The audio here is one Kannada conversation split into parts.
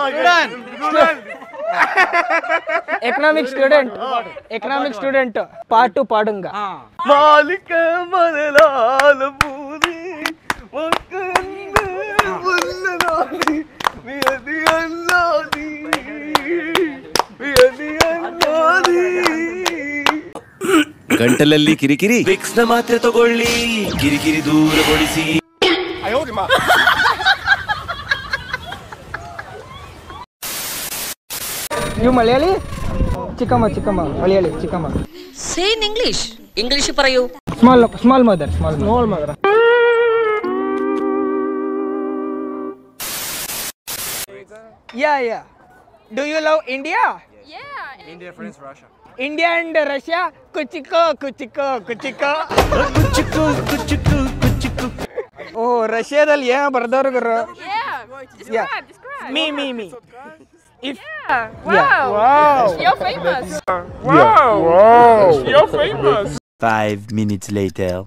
ಎಕನಾಮಿಕ್ ಸ್ಟೂಡೆಂಟ್ ಎಕನಾಮಿಕ್ ಸ್ಟೂಡೆಂಟ್ ಪಾಟು ಪಾಡುಂಗ ಮಾಲಿಕ ಮರಲಾಲ ಬೂದಿ ಮಕ್ಕಂದು ಮುಲ್ಲಲಾದಿ ವಿಯದಿ ಅಲ್ಲಾದಿ ವಿಯದಿ ಅಲ್ಲಾದಿ ಗಂಟಲಲ್ಲಿ ಕಿರಿಕಿರಿ ವಿಕ್ಸ್ ನ ಮಾತ್ರೆ ತಗೊಳ್ಳಿ ಕಿರಿಕಿರಿ ದೂರಗೊಳಿಸಿ ನೀವು ಮಲಯಾಳಿ ಚಿಕ್ಕಮ್ಮ ಚಿಕ್ಕಮ್ಮ ಮಲಯಾಳಿ ಚಿಕ್ಕಮ್ಮ സേ ഇൻ ഇംഗ്ലീഷ് ഇംഗ്ലീഷ് പറയൂ small small mother small small mother yeah yeah do you love India India friends Russia India and Russia ಕುಚಿಕೋ ಕುಚಿಕೋ ಕುಚಿಕೋ ಕುಚ್ಚುಕು ಕುಚ್ಚುಕು ಕುಚ್ಚುಕು ಓ ರಷ್ಯಾದಲ್ಲಿ ಏನೋ ಬರ್ದವ್ರು ಗುರು ಮೀ ಮೀ ಮೀ ಇಫ್ ಫೈವ್ ಮಿನಿಟ್ಸ್ ಲೇಟರ್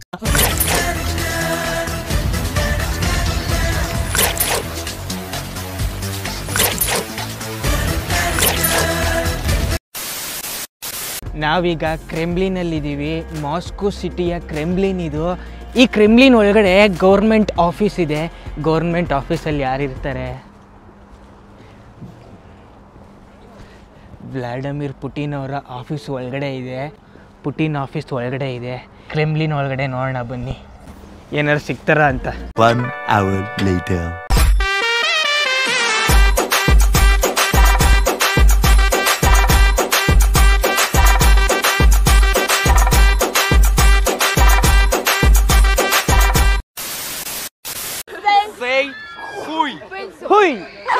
ನಾವೀಗ ಕ್ರೆಮ್ಲಿನಲ್ಲಿದ್ದೀವಿ ಮಾಸ್ಕೋ ಸಿಟಿಯ ಕ್ರೆಮ್ಲಿನ್ ಇದು ಈ ಕ್ರೆಮ್ಲಿನ್ ಒಳಗಡೆ ಗೌರ್ಮೆಂಟ್ ಆಫೀಸ್ ಇದೆ ಗೌರ್ಮೆಂಟ್ ಆಫೀಸಲ್ಲಿ ಯಾರಿರ್ತಾರೆ ವ್ಲಾಡಮಿರ್ ಪುಟಿನ್ ಅವರ ಆಫೀಸ್ ಒಳಗಡೆ ಇದೆ ಪುಟಿನ್ ಆಫೀಸ್ ಒಳಗಡೆ ಇದೆ ಕ್ರೆಮ್ಲಿನ್ ಒಳಗಡೆ ನೋಡೋಣ ಬನ್ನಿ ಏನಾರು ಸಿಗ್ತಾರ ಅಂತ ಒನ್ ಅವರ್ ಲೇಟರ್ ಹುಯ್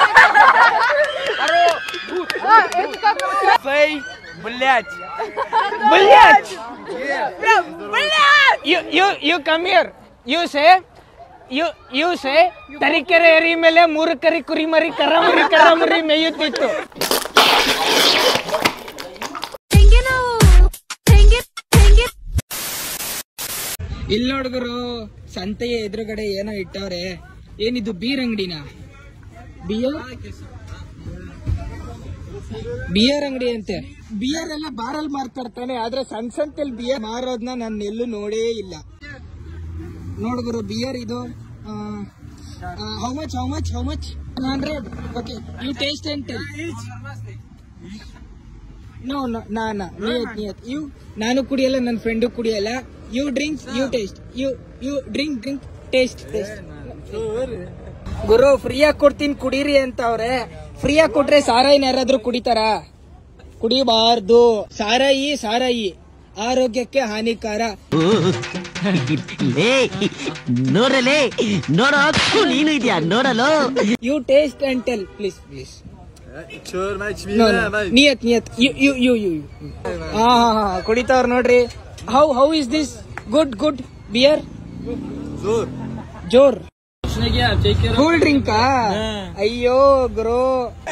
Блять! You, you, you come here. You say, you, you say, ತರೀಕೆರೆ ಏರಿ ಮೇಲೆ ಮೂರು ಕರಿ ಕುರಿ ಮರಿ ಕರ ಮರಿ ಕರ ಮರಿ ಮೇಯುತ್ತಿತ್ತು ಇಲ್ಲಿ ನೋಡಿದ್ರು ಸಂತೆಯ ಎದುರುಗಡೆ ಏನೋ ಇಟ್ಟವ್ರೆ ಏನಿದು ಬೀರ್ ಅಂಗಡಿನ ಬಿಯರ್ ಬಿಯರ್ ಅಂಗಡಿ ಅಂತೆ ಬಿಯರ್ ಎಲ್ಲ ಬಾರಲ್ಲಿ ಮಾರ್ತಾಡ್ತಾನೆ ಆದ್ರೆ ಸಣ್ಣ ಸಂತೆಲ್ ಬಿಯರ್ ಮಾರೋದ್ನ ನಾನು ಎಲ್ಲೂ ನೋಡೇ ಇಲ್ಲ ನೋಡಿದ್ರು ಬಿಯರ್ ಇದು how much how much how much hundred okay you taste and tell no no ನಾನಾ ನಿಯತ್ ನಿಯತ್ ಯು ನಾನು ಕುಡಿಯಲ್ಲ ನನ್ನ ಫ್ರೆಂಡು ಕುಡಿಯಲ್ಲ you drinks you taste you you drink drink taste taste ಗುರು ಫ್ರೀಯಾಗಿ ಕೊಡ್ತೀನಿ ಕುಡೀರಿ ಅಂತ ಅವ್ರೆ ಫ್ರೀಯಾಗಿ ಕೊಟ್ರೆ ಸಾರಾಯಿನ ಯಾರಾದ್ರೂ ಕುಡಿತಾರ ಕುಡಿಬಾರ್ದು ಸಾರಾಯಿ ಸಾರಾಯಿ ಆರೋಗ್ಯಕ್ಕೆ ಹಾನಿಕಾರ ನೋಡಲೇ ನೋಡೋ ನೀನು ಇದೆಯಾ ನೋಡಲು you taste and tell please please ನಿಯತ್ ನಿಯತ್ ಯು ಯು ಯು ಯು ಹಾ ಹಾ ಹಾ ಕುಡಿತಾವ್ರ ನೋಡ್ರಿ how how is this good good beer ಜೋರ್ ಕೂಲ್ ಡ್ರಿಂಕಾ ಅಯ್ಯೋ ಗುರು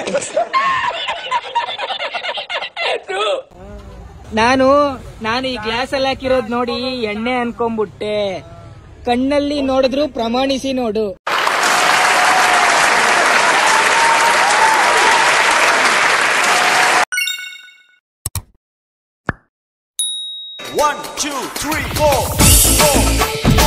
ನಾನು ನಾನು ಈ ಗ್ಲಾಸ್ ಅಲ್ಲಿ ಹಾಕಿರೋದ್ ನೋಡಿ ಎಣ್ಣೆ ಅನ್ಕೊಂಡ್ಬಿಟ್ಟೆ ಕಣ್ಣಲ್ಲಿ ನೋಡಿದ್ರು ಪ್ರಮಾಣಿಸಿ ನೋಡು ಒನ್ ಟೂ ತ್ರೀ ಫೋರ್